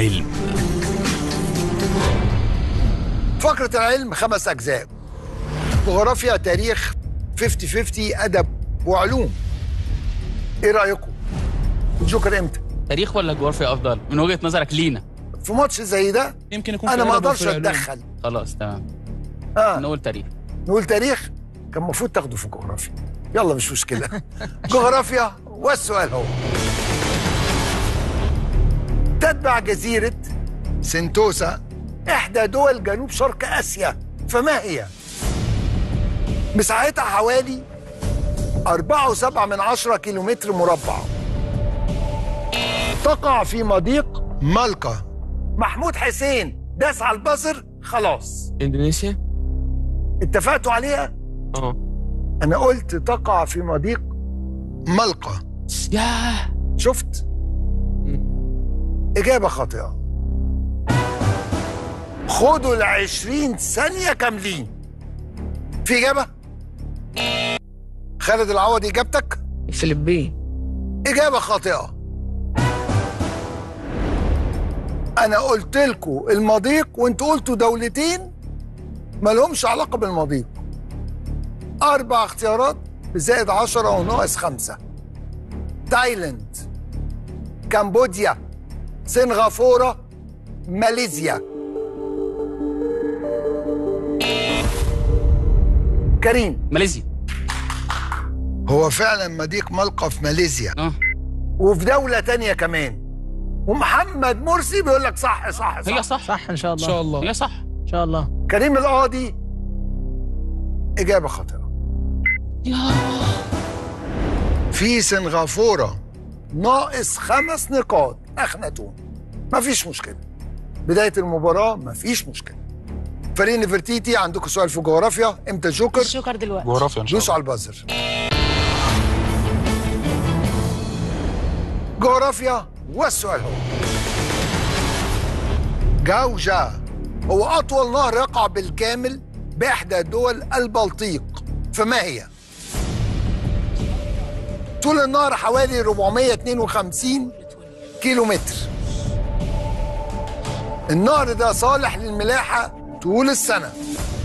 العلم فقرة العلم خمس أجزاء جغرافيا تاريخ 50 50 أدب وعلوم إيه رأيكم؟ جوكر إمتى؟ تاريخ ولا جغرافيا افضل من وجهه نظرك لينا في ماتش زي ده يمكن يكون في أنا ما أدب أقدرش وفي العلوم. أتدخل خلاص تمام آه نقول تاريخ نقول تاريخ كان المفروض تاخده في جغرافيا يلا مش مشكلة جغرافيا والسؤال هو تتبع جزيرة سنتوسا إحدى دول جنوب شرق آسيا فما هي؟ مساحتها حوالي 4.7 من عشرة كيلومتر مربع تقع في مضيق مالقا محمود حسين داس على البزر خلاص اندونيسيا اتفقتوا عليها؟ اه أنا قلت تقع في مضيق ملقا ياه شفت؟ إجابة خاطئة خدوا العشرين ثانية كاملين في إجابة؟ خالد العوضي إجابتك؟ الفلبين إجابة خاطئة أنا قلت لكم المضيق وأنتوا قلتوا دولتين مالهمش علاقة بالمضيق أربع اختيارات بزائد عشرة وناقص خمسة تايلاند كمبوديا سنغافورة ماليزيا كريم ماليزيا هو فعلا مضيق ملقا في ماليزيا اه وفي دولة تانية كمان ومحمد مرسي بيقول لك صح صح صح هي صح صح ان شاء ان الله شاء الله هي صح ان شاء الله كريم القاضي إجابة خاطئة في سنغافورة ناقص خمس نقاط أخناتون مفيش مشكلة بداية المباراة مفيش مشكلة فريق نفرتيتي عندكم سؤال في جغرافيا امتى جوكر الشكر دلوقتي جغرافيا ان شاء دوسوا الله على البازر جغرافيا والسؤال هو جاوجا هو أطول نهر يقع بالكامل بإحدى دول البلطيق فما هي؟ طول النهر حوالي 452 كيلو متر النهر ده صالح للملاحة طول السنة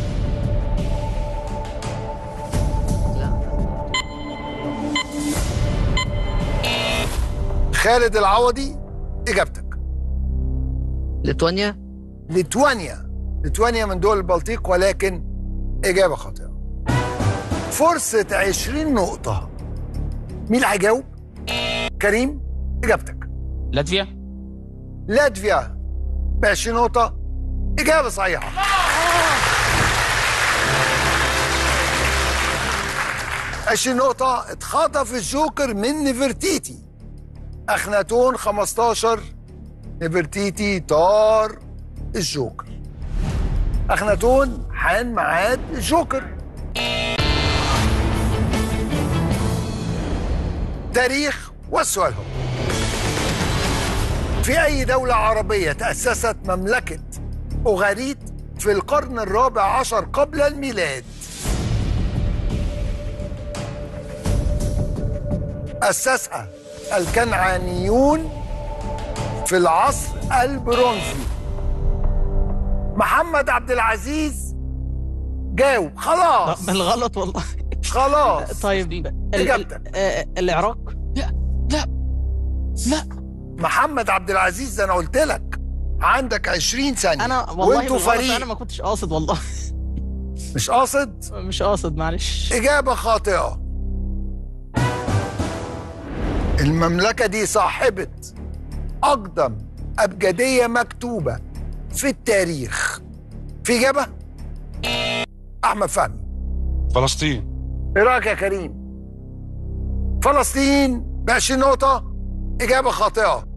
خالد العوضي إجابتك ليتوانيا ليتوانيا ليتوانيا من دول البلطيق ولكن إجابة خاطئة فرصة 20 نقطة مين اللي هيجاوب؟ كريم إجابتك لاتفيا لاتفيا ب 20 نقطة إجابة صحيحة عشرين نقطة اتخطف الجوكر من نفرتيتي أخناتون 15 نفرتيتي طار الجوكر أخناتون حان ميعاد الجوكر تاريخ والسؤال هو في أي دولة عربية تأسست مملكة أوغاريت في القرن الرابع عشر قبل الميلاد أسسها الكنعانيون في العصر البرونزي محمد عبد العزيز جاوب خلاص بالغلط والله خلاص طيب ال- ال- إجابتك. آه، العراق لا لا لا محمد عبد العزيز ده انا قلت لك عندك 20 ثانيه انا والله وانتوا بالغلط فريق انا ما كنتش قاصد والله مش قاصد مش قاصد معلش اجابه خاطئه المملكه دي صاحبه اقدم ابجديه مكتوبه في التاريخ في اجابه احمد فهمي فلسطين ايه رايك يا كريم فلسطين ب 20 نقطه اجابه خاطئه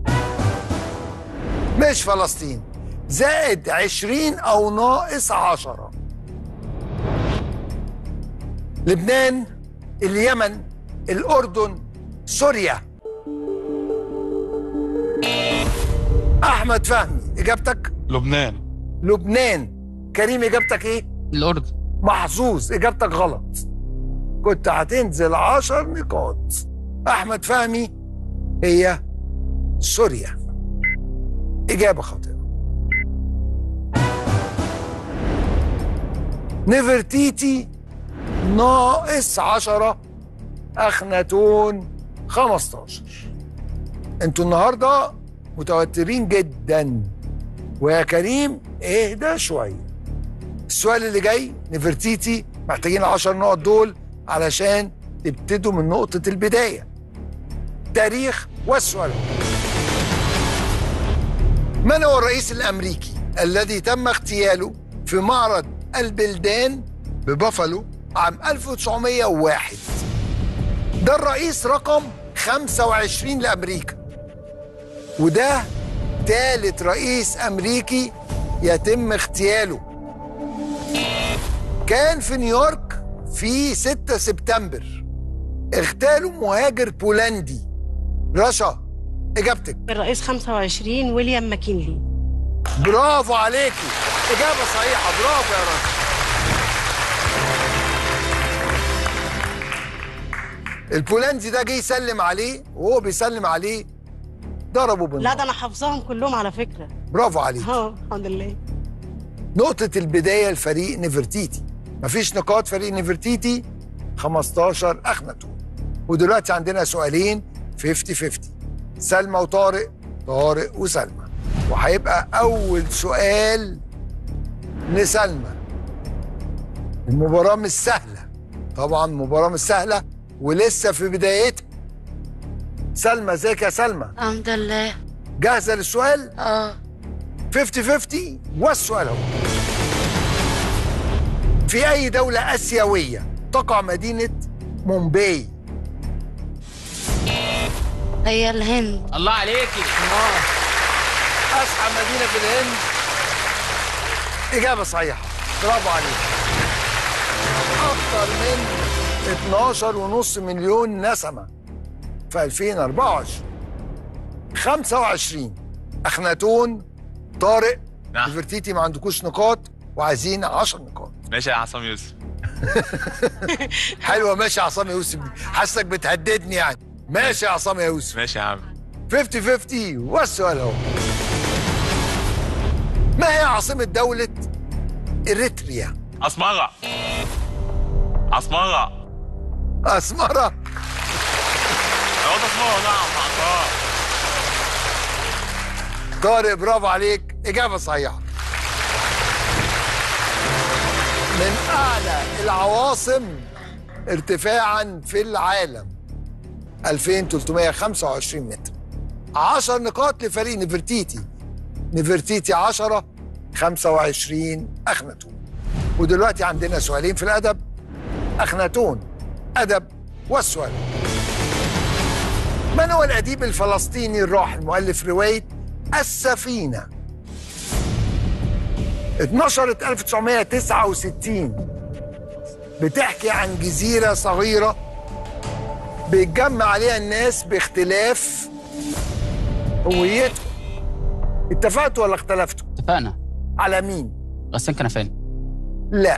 مش فلسطين زائد 20 او ناقص 10 لبنان اليمن الاردن سوريا احمد فهمي اجابتك لبنان لبنان كريم اجابتك ايه الاردن محظوظ اجابتك غلط كنت هتنزل عشر نقاط احمد فهمي هي سوريا إجابة خاطئة نفرتيتي ناقص عشرة أخناتون خمستاشر انتوا النهاردة متوترين جدا ويا كريم اهدى شوية السؤال اللي جاي نفرتيتي محتاجين العشر نقط دول علشان تبتدوا من نقطة البداية تاريخ والسؤال من هو الرئيس الأمريكي الذي تم اغتياله في معرض البلدان ببافالو عام 1901 ده الرئيس رقم 25 لأمريكا وده ثالث رئيس أمريكي يتم اغتياله كان في نيويورك في 6 سبتمبر اغتالوا مهاجر بولندي رشا اجابتك الرئيس 25 ويليام ماكينلي برافو عليكي اجابه صحيحه برافو يا رشا البولندي ده جه يسلم عليه وهو بيسلم عليه ضربه بالنار لا ده انا حافظاهم كلهم على فكره برافو عليك اه الحمد لله نقطة البداية لفريق نفرتيتي مفيش نقاط فريق نفرتيتي 15 أخنتون ودلوقتي عندنا سؤالين 50 50 سلمى وطارق طارق وسلمى وهيبقى أول سؤال لسلمى المباراة مش سهلة طبعا مباراة مش سهلة ولسه في بدايتها سلمى ازيك يا سلمى الحمد لله جاهزة للسؤال اه 50 50 والسؤال هو في أي دولة آسيوية تقع مدينة مومباي؟ هي الهند الله عليكي أسحى مدينة في الهند إجابة صحيحة برافو عليك أكثر من 12 ونص مليون نسمة في 2024 25 أخناتون طارق نعم. نفرتيتي ما عندكوش نقاط وعايزين 10 نقاط ماشي يا عصام يوسف حلوه ماشي يا عصام يا يوسف حاسك بتهددني يعني ماشي يا عصام يا يوسف ماشي يا عم 50 50 والسؤال اهو ما هي عاصمة دولة إريتريا؟ اسمرة اسمرة أسمرة انا قلت اسمرة نعم عطار طارق برافو عليك إجابة صحيحة من أعلى العواصم ارتفاعا في العالم 2325 متر 10 نقاط لفريق نفرتيتي نفرتيتي 10 25 أخناتون ودلوقتي عندنا سؤالين في الأدب أخناتون أدب والسؤال من هو الأديب الفلسطيني الراحل مؤلف رواية السفينة اتنشرت 1969 بتحكي عن جزيرة صغيرة بيتجمع عليها الناس باختلاف هويتهم اتفقتوا ولا اختلفتوا؟ اتفقنا على مين؟ غسان كنفاني لا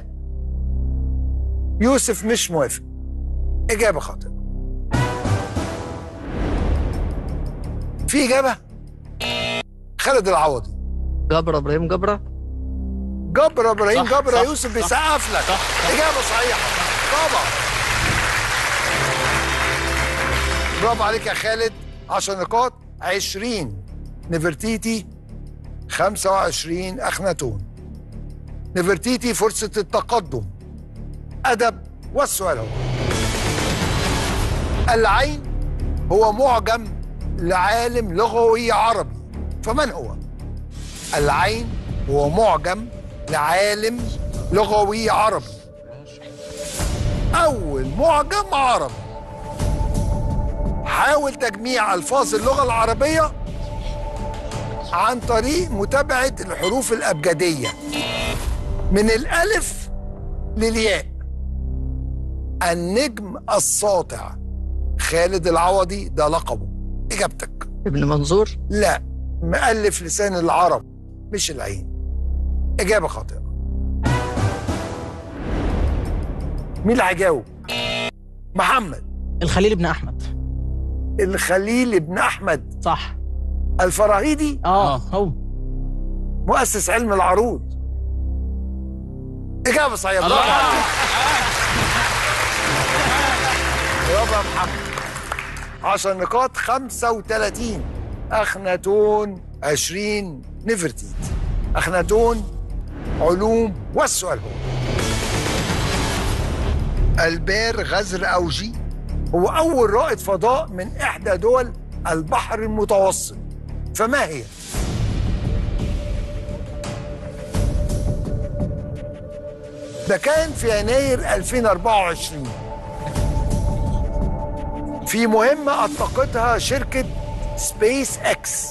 يوسف مش موافق إجابة خاطئة في إجابة خالد العوضي جبرة ابراهيم جبرة جبر ابراهيم صح، جبر صح، يا يوسف صح، بيسقف لك صح، صح. اجابه صحيحه طبعا برافو عليك يا خالد 10 نقاط 20 نفرتيتي 25 اخناتون نفرتيتي فرصه التقدم ادب والسؤال هو العين هو معجم لعالم لغوي عربي فمن هو العين هو معجم لعالم لغوي عربي أول معجم عربي حاول تجميع ألفاظ اللغة العربية عن طريق متابعة الحروف الأبجدية من الألف للياء النجم الساطع خالد العوضي ده لقبه إجابتك ابن منظور لا مؤلف لسان العرب مش العين إجابة خاطئة مين اللي هيجاوب؟ محمد الخليل ابن احمد الخليل بن أحمد صح الفراهيدي اه آه. هو مؤسس علم العروض إجابة صحيحة برافو عليك. برافو يا محمد 10 نقاط 35 أخناتون 20 نفرتيت أخناتون علوم والسؤال هو البير غزر أوجي هو أول رائد فضاء من إحدى دول البحر المتوسط فما هي؟ ده كان في يناير 2024 في مهمة أطلقتها شركة سبيس اكس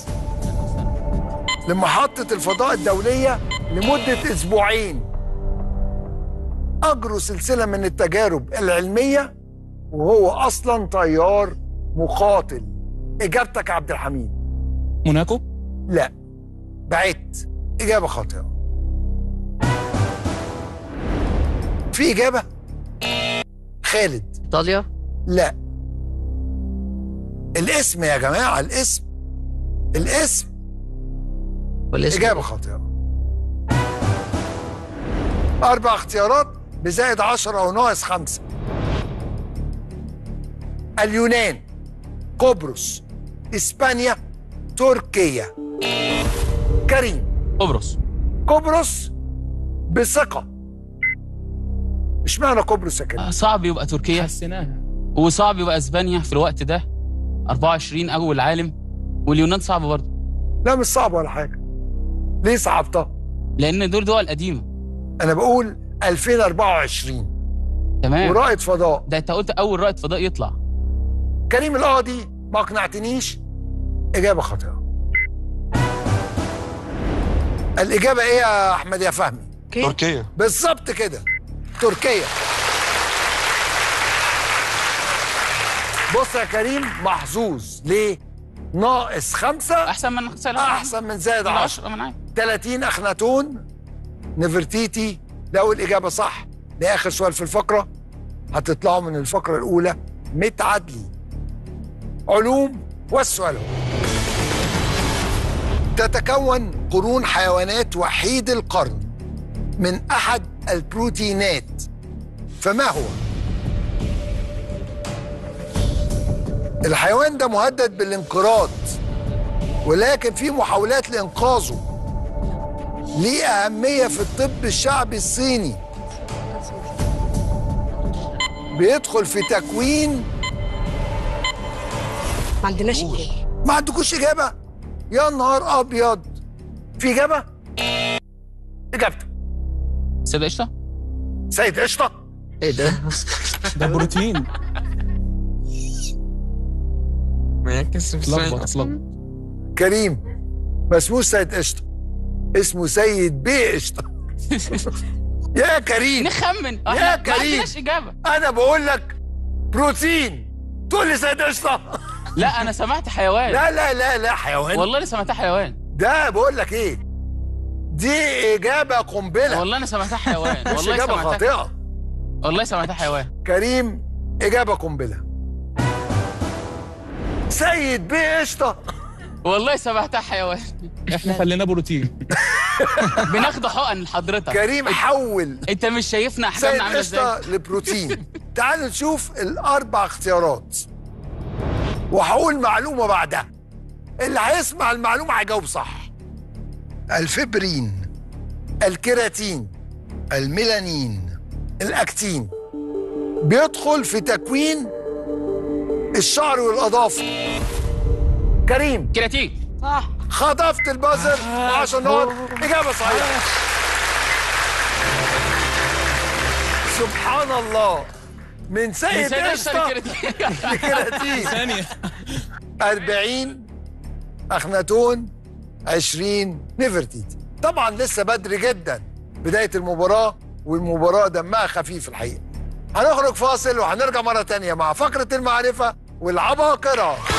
لمحطة الفضاء الدولية لمدة أسبوعين أجروا سلسلة من التجارب العلمية وهو أصلا طيار مقاتل إجابتك يا عبد الحميد موناكو لا بعدت إجابة خاطئة في إجابة خالد ايطاليا لا الاسم يا جماعة الاسم الاسم والاسم إجابة خاطئة أربع اختيارات بزائد عشرة أو ناقص خمسة اليونان قبرص إسبانيا تركيا كريم قبرص قبرص بثقة اشمعنى قبرص يا كريم؟ آه، صعب يبقى تركيا حسيناها وصعب يبقى اسبانيا في الوقت ده 24 اول عالم واليونان صعبه برضه لا مش صعب ولا حاجة ليه صعبتها؟ لان دول دول قديمه أنا بقول 2024 تمام ورائد فضاء ده انت قلت اول رائد فضاء يطلع كريم القاضي ما اقنعتنيش إجابة خاطئة الإجابة إيه يا أحمد يا فهمي؟ اوكي تركيا بالظبط كده تركيا بص يا كريم محظوظ ليه؟ ناقص خمسة احسن من سنة أحسن من زائد من عشرة 10 من عادي 30 أخناتون نفرتيتي لو الإجابة صح لآخر سؤال في الفقرة هتطلعوا من الفقرة الأولى متعادلين علوم والسؤال هو تتكون قرون حيوانات وحيد القرن من أحد البروتينات فما هو؟ الحيوان ده مهدد بالانقراض ولكن في محاولات لإنقاذه ليه أهمية في الطب الشعبي الصيني بيدخل في تكوين ما عندناش اجابه ما عندكوش إجابة يا نهار أبيض في إجابة إجابتك سيد قشطه سيد قشطة ايه ده؟ ده بروتين مركز في اتلخبط اتلخبط كريم ما اسموش سيد قشطة اسمه سيد بيه قشطة يا كريم نخمن يا احنا ما كريم. عندناش اجابه أنا بقول لك بروتين تقول لي سيد قشطة لا انا سمعت حيوان لا لا لا لا حيوان والله انا سمعتها حيوان ده بقول لك ايه دي اجابه قنبله والله انا سمعتها حيوان مش والله اجابه سمعتها خاطئه والله سمعتها حيوان كريم اجابه قنبله سيد بيه قشطه والله سمعتها حيوان احنا خليناه بروتين بناخد حقن لحضرتك كريم حول انت مش شايفنا سيد احجامنا عامله ازاي قشطه لبروتين تعالوا نشوف الاربع اختيارات وهقول معلومه بعدها اللي هيسمع المعلومه هيجاوب صح الفبرين الكيراتين الميلانين الاكتين بيدخل في تكوين الشعر والاظافر كريم كراتين صح خطفت البازر و10 نقط اجابه صحيحه سبحان الله من من سيد سيد قشطه قشطه لكراتين لكراتين ثانية 40 اخناتون 20 نفرتيتي طبعا لسه بدري جدا بدايه المباراه والمباراه دمها خفيف الحقيقه هنخرج فاصل وهنرجع مره تانية مع فقره المعرفه والعباقره